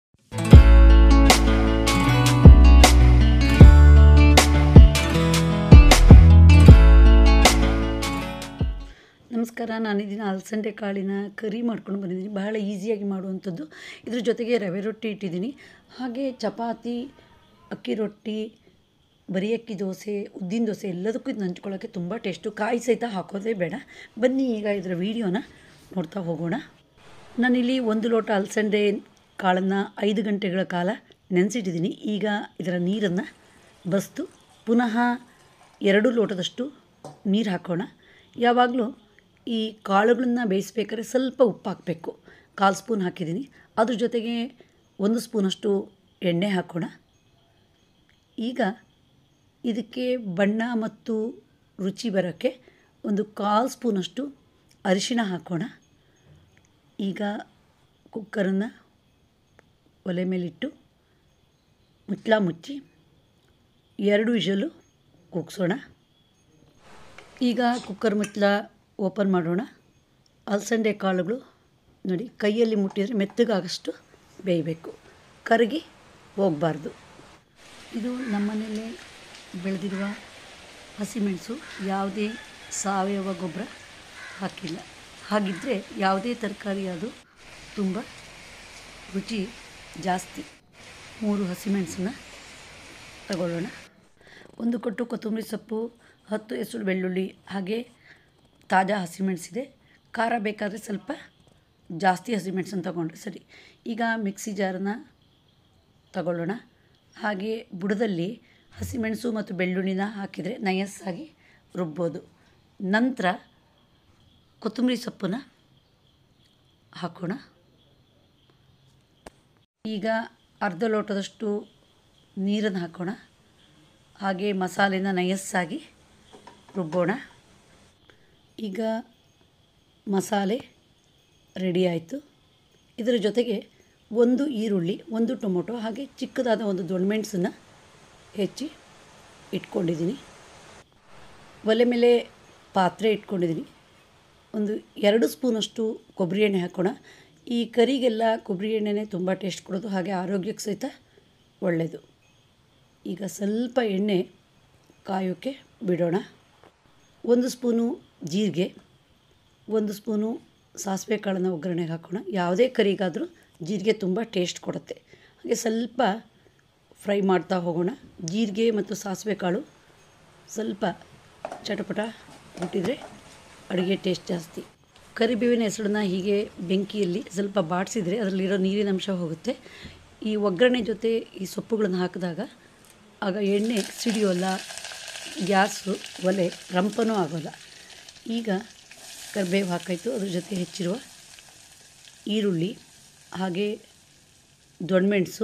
ನಮಸ್ಕಾರ ನಾನು ಇದನ್ನು ಅಲಸಂದೆ ಕಾಳಿನ ಕರಿ ಮಾಡ್ಕೊಂಡು ಬಂದಿದ್ದೀನಿ ಬಹಳ ಈಸಿಯಾಗಿ ಮಾಡುವಂಥದ್ದು ಇದ್ರ ಜೊತೆಗೆ ರವೆ ರೊಟ್ಟಿ ಇಟ್ಟಿದ್ದೀನಿ ಹಾಗೆ ಚಪಾತಿ ಅಕ್ಕಿ ರೊಟ್ಟಿ ಬರೀ ಅಕ್ಕಿ ದೋಸೆ ಉದ್ದಿನ ದೋಸೆ ಎಲ್ಲದಕ್ಕೂ ಇದು ನಂಚ್ಕೊಳ್ಳೋಕ್ಕೆ ತುಂಬ ಟೇಸ್ಟು ಕಾಯಿ ಸಹಿತ ಹಾಕೋದೇ ಬೇಡ ಬನ್ನಿ ಈಗ ಇದರ ವೀಡಿಯೋನ ನೋಡ್ತಾ ಹೋಗೋಣ ನಾನಿಲ್ಲಿ ಒಂದು ಲೋಟ ಅಲಸಂದೆ ಕಾಳನ್ನು ಐದು ಗಂಟೆಗಳ ಕಾಲ ನೆನೆಸಿಟ್ಟಿದ್ದೀನಿ ಈಗ ಇದರ ನೀರನ್ನು ಬಸ್ತು ಪುನಃ ಎರಡು ಲೋಟದಷ್ಟು ನೀರು ಹಾಕೋಣ ಯಾವಾಗಲೂ ಈ ಕಾಳುಗಳನ್ನ ಬೇಯಿಸ್ಬೇಕಾದ್ರೆ ಸ್ವಲ್ಪ ಉಪ್ಪು ಹಾಕಬೇಕು ಕಾಲು ಸ್ಪೂನ್ ಹಾಕಿದ್ದೀನಿ ಅದ್ರ ಜೊತೆಗೆ ಒಂದು ಸ್ಪೂನಷ್ಟು ಎಣ್ಣೆ ಹಾಕೋಣ ಈಗ ಇದಕ್ಕೆ ಬಣ್ಣ ಮತ್ತು ರುಚಿ ಬರೋಕ್ಕೆ ಒಂದು ಕಾಲು ಸ್ಪೂನಷ್ಟು ಅರಿಶಿಣ ಹಾಕೋಣ ಈಗ ಕುಕ್ಕರನ್ನು ಒಲೆ ಮೇಲಿಟ್ಟು ಮುಚ್ಚಳ ಮುಚ್ಚಿ ಎರಡು ವಿಷಲು ಕೂಗ್ಸೋಣ ಈಗ ಕುಕ್ಕರ್ ಮುಚ್ಚಳ ಓಪನ್ ಮಾಡೋಣ ಅಲಸಂದೆ ಕಾಳುಗಳು ನೋಡಿ ಕೈಯಲ್ಲಿ ಮುಟ್ಟಿದರೆ ಮೆತ್ತಗಾಗಷ್ಟು ಬೇಯಬೇಕು ಕರಗಿ ಹೋಗಬಾರ್ದು ಇದು ನಮ್ಮನೆಯಲ್ಲೇ ಬೆಳೆದಿರುವ ಹಸಿಮೆಣಸು ಯಾವುದೇ ಸಾವಯವ ಗೊಬ್ಬರ ಹಾಕಿಲ್ಲ ಹಾಗಿದ್ದರೆ ಯಾವುದೇ ತರಕಾರಿ ಅದು ತುಂಬ ರುಚಿ ಜಾಸ್ತಿ ಮೂರು ಹಸಿಮೆಣಸನ್ನ ತಗೊಳ್ಳೋಣ ಒಂದು ಕೊಟ್ಟು ಕೊತ್ತಂಬರಿ ಸೊಪ್ಪು ಹತ್ತು ಹೆಸರು ಬೆಳ್ಳುಳ್ಳಿ ಹಾಗೆ ತಾಜಾ ಹಸಿಮೆಣಸಿದೆ ಖಾರ ಬೇಕಾದರೆ ಸ್ವಲ್ಪ ಜಾಸ್ತಿ ಹಸಿಮೆಣಸನ್ನು ತಗೊಂಡ್ರೆ ಸರಿ ಈಗ ಮಿಕ್ಸಿ ಜಾರನ್ನ ತಗೊಳ್ಳೋಣ ಹಾಗೆ ಬುಡದಲ್ಲಿ ಹಸಿಮೆಣಸು ಮತ್ತು ಬೆಳ್ಳುಳ್ಳಿನ ಹಾಕಿದರೆ ನಯಸ್ಸಾಗಿ ರುಬ್ಬೋದು ನಂತರ ಕೊತ್ತಂಬರಿ ಸೊಪ್ಪನ್ನ ಹಾಕೋಣ ಈಗ ಅರ್ಧ ಲೋಟದಷ್ಟು ನೀರನ್ನು ಹಾಕೋಣ ಹಾಗೆ ಮಸಾಲೆನ ನಯಸ್ಸಾಗಿ ರುಬ್ಬೋಣ ಈಗ ಮಸಾಲೆ ರೆಡಿ ಆಯಿತು ಇದರ ಜೊತೆಗೆ ಒಂದು ಈರುಳ್ಳಿ ಒಂದು ಟೊಮೊಟೊ ಹಾಗೆ ಚಿಕ್ಕದಾದ ಒಂದು ದೊಣ್ಣಮೆಣಸನ್ನು ಹೆಚ್ಚಿ ಇಟ್ಕೊಂಡಿದ್ದೀನಿ ಒಲೆ ಮೇಲೆ ಪಾತ್ರೆ ಇಟ್ಕೊಂಡಿದ್ದೀನಿ ಒಂದು ಎರಡು ಸ್ಪೂನಷ್ಟು ಕೊಬ್ಬರಿ ಎಣ್ಣೆ ಹಾಕೋಣ ಈ ಕರಿಗೆಲ್ಲ ಕೊಬ್ಬರಿ ಎಣ್ಣೆನೇ ತುಂಬ ಟೇಸ್ಟ್ ಕೊಡೋದು ಹಾಗೆ ಆರೋಗ್ಯಕ್ಕೆ ಸಹಿತ ಒಳ್ಳೆಯದು ಈಗ ಸ್ವಲ್ಪ ಎಣ್ಣೆ ಕಾಯೋಕ್ಕೆ ಬಿಡೋಣ ಒಂದು ಸ್ಪೂನು ಜೀರಿಗೆ ಒಂದು ಸ್ಪೂನು ಸಾಸಿವೆ ಕಾಳನ್ನು ಒಗ್ಗರಣೆಗೆ ಹಾಕೋಣ ಯಾವುದೇ ಕರಿಗಾದರೂ ಜೀರಿಗೆ ತುಂಬ ಟೇಸ್ಟ್ ಕೊಡುತ್ತೆ ಹಾಗೆ ಸ್ವಲ್ಪ ಫ್ರೈ ಮಾಡ್ತಾ ಹೋಗೋಣ ಜೀರಿಗೆ ಮತ್ತು ಸಾಸಿವೆ ಕಾಳು ಸ್ವಲ್ಪ ಚಟಪಟ ಹುಟ್ಟಿದರೆ ಅಡುಗೆ ಟೇಸ್ಟ್ ಜಾಸ್ತಿ ಕರಿಬೇವಿನ ಹೆಸರನ್ನ ಹೀಗೆ ಬೆಂಕಿಯಲ್ಲಿ ಸ್ವಲ್ಪ ಬಾಡಿಸಿದರೆ ಅದರಲ್ಲಿರೋ ನೀರಿನ ಅಂಶ ಹೋಗುತ್ತೆ ಈ ಒಗ್ಗರಣೆ ಜೊತೆ ಈ ಸೊಪ್ಪುಗಳನ್ನು ಹಾಕಿದಾಗ ಆಗ ಎಣ್ಣೆ ಸಿಡಿಯೋಲ್ಲ ಗ್ಯಾಸು ಒಲೆ ರಂಪನೂ ಆಗೋಲ್ಲ ಈಗ ಕರಿಬೇವು ಹಾಕಾಯಿತು ಅದ್ರ ಜೊತೆ ಹೆಚ್ಚಿರುವ ಈರುಳ್ಳಿ ಹಾಗೆ ದೊಣ್ಣಮೆಣಸು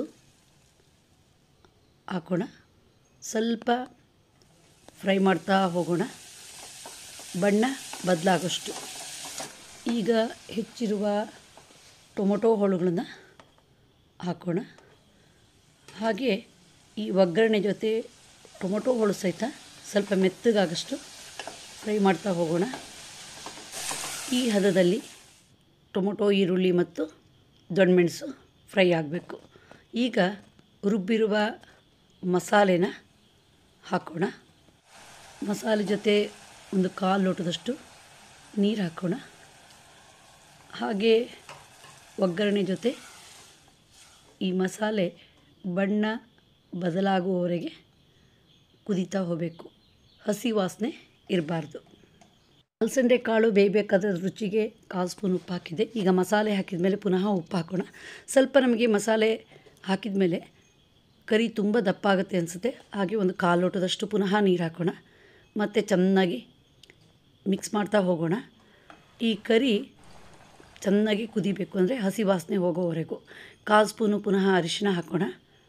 ಹಾಕೋಣ ಸ್ವಲ್ಪ ಫ್ರೈ ಮಾಡ್ತಾ ಹೋಗೋಣ ಬಣ್ಣ ಬದಲಾಗೋಷ್ಟು ಈಗ ಹೆಚ್ಚಿರುವ ಟೊಮೊಟೊ ಹೋಳುಗಳನ್ನು ಹಾಕೋಣ ಹಾಗೆ ಈ ಒಗ್ಗರಣೆ ಜೊತೆ ಟೊಮೊಟೊ ಹೋಳು ಸಹಿತ ಸ್ವಲ್ಪ ಮೆತ್ತಗಾಗಷ್ಟು ಫ್ರೈ ಮಾಡ್ತಾ ಹೋಗೋಣ ಈ ಹದದಲ್ಲಿ ಟೊಮೊಟೊ ಈರುಳ್ಳಿ ಮತ್ತು ದೊಣ್ಣಮೆಣಸು ಫ್ರೈ ಆಗಬೇಕು ಈಗ ರುಬ್ಬಿರುವ ಮಸಾಲೆನ ಹಾಕೋಣ ಮಸಾಲೆ ಜೊತೆ ಒಂದು ಕಾಲು ಲೋಟದಷ್ಟು ನೀರು ಹಾಕೋಣ ಹಾಗೆ ಒಗ್ಗರಣೆ ಜೊತೆ ಈ ಮಸಾಲೆ ಬಣ್ಣ ಬದಲಾಗುವವರೆಗೆ ಕುದೀತಾ ಹೋಗಬೇಕು ಹಸಿ ವಾಸನೆ ಇರಬಾರ್ದು ಅಲಸಂದೆ ಕಾಳು ಬೇಯಬೇಕಾದ ರುಚಿಗೆ ಕಾಲು ಸ್ಪೂನ್ ಉಪ್ಪು ಹಾಕಿದೆ ಈಗ ಮಸಾಲೆ ಹಾಕಿದ ಮೇಲೆ ಪುನಃ ಉಪ್ಪು ಹಾಕೋಣ ಸ್ವಲ್ಪ ನಮಗೆ ಮಸಾಲೆ ಹಾಕಿದ ಮೇಲೆ ಕರಿ ತುಂಬ ದಪ್ಪ ಆಗುತ್ತೆ ಅನಿಸುತ್ತೆ ಹಾಗೆ ಒಂದು ಕಾಲು ಲೋಟದಷ್ಟು ಪುನಃ ನೀರು ಹಾಕೋಣ ಮತ್ತು ಚೆನ್ನಾಗಿ ಮಿಕ್ಸ್ ಮಾಡ್ತಾ ಹೋಗೋಣ ಈ ಕರಿ ಚೆನ್ನಾಗಿ ಕುದಿಬೇಕು ಅಂದರೆ ಹಸಿ ವಾಸನೆ ಹೋಗೋವರೆಗೂ ಕಾಲು ಸ್ಪೂನು ಪುನಃ ಅರಿಶಿನ ಹಾಕೋಣ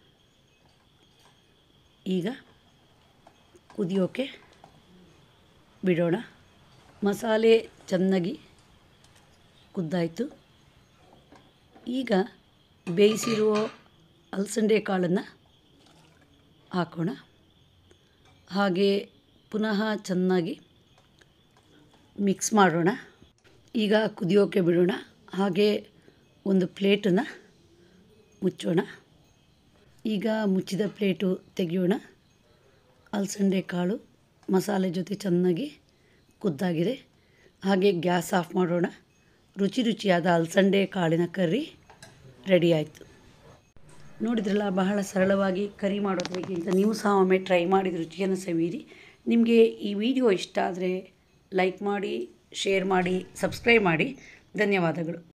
ಈಗ ಕುದಿಯೋಕ್ಕೆ ಬಿಡೋಣ ಮಸಾಲೆ ಚೆನ್ನಾಗಿ ಕುದ್ದಾಯಿತು ಈಗ ಬೇಯಿಸಿರುವ ಅಲಸಂದೆ ಕಾಳನ್ನು ಹಾಕೋಣ ಹಾಗೆ ಪುನಃ ಚೆನ್ನಾಗಿ ಮಿಕ್ಸ್ ಮಾಡೋಣ ಈಗ ಕುದಿಯೋಕ್ಕೆ ಬಿಡೋಣ ಹಾಗೆ ಒಂದು ಪ್ಲೇಟನ್ನು ಮುಚ್ಚೋಣ ಈಗ ಮುಚ್ಚಿದ ಪ್ಲೇಟು ತೆಗೆಯೋಣ ಅಲಸಂದೆ ಕಾಳು ಮಸಾಲೆ ಜೊತೆ ಚೆನ್ನಾಗಿ ಕುದ್ದಾಗಿದೆ ಹಾಗೆ ಗ್ಯಾಸ್ ಆಫ್ ಮಾಡೋಣ ರುಚಿ ರುಚಿಯಾದ ಅಲಸಂದೆ ಕಾಳಿನ ಕರ್ರಿ ರೆಡಿ ಆಯಿತು ನೋಡಿದ್ರಲ್ಲ ಬಹಳ ಸರಳವಾಗಿ ಕರಿ ಮಾಡೋದು ಹೇಗೆ ಅಂತ ನೀವು ಸಹ ಒಮ್ಮೆ ಟ್ರೈ ಮಾಡಿದ ರುಚಿಯನ್ನು ಸವಿಯಿರಿ ನಿಮಗೆ ಈ ವಿಡಿಯೋ ಇಷ್ಟ ಆದರೆ ಲೈಕ್ ಮಾಡಿ ಶೇರ್ ಮಾಡಿ ಸಬ್ಸ್ಕ್ರೈಬ್ ಮಾಡಿ ಧನ್ಯವಾದಗಳು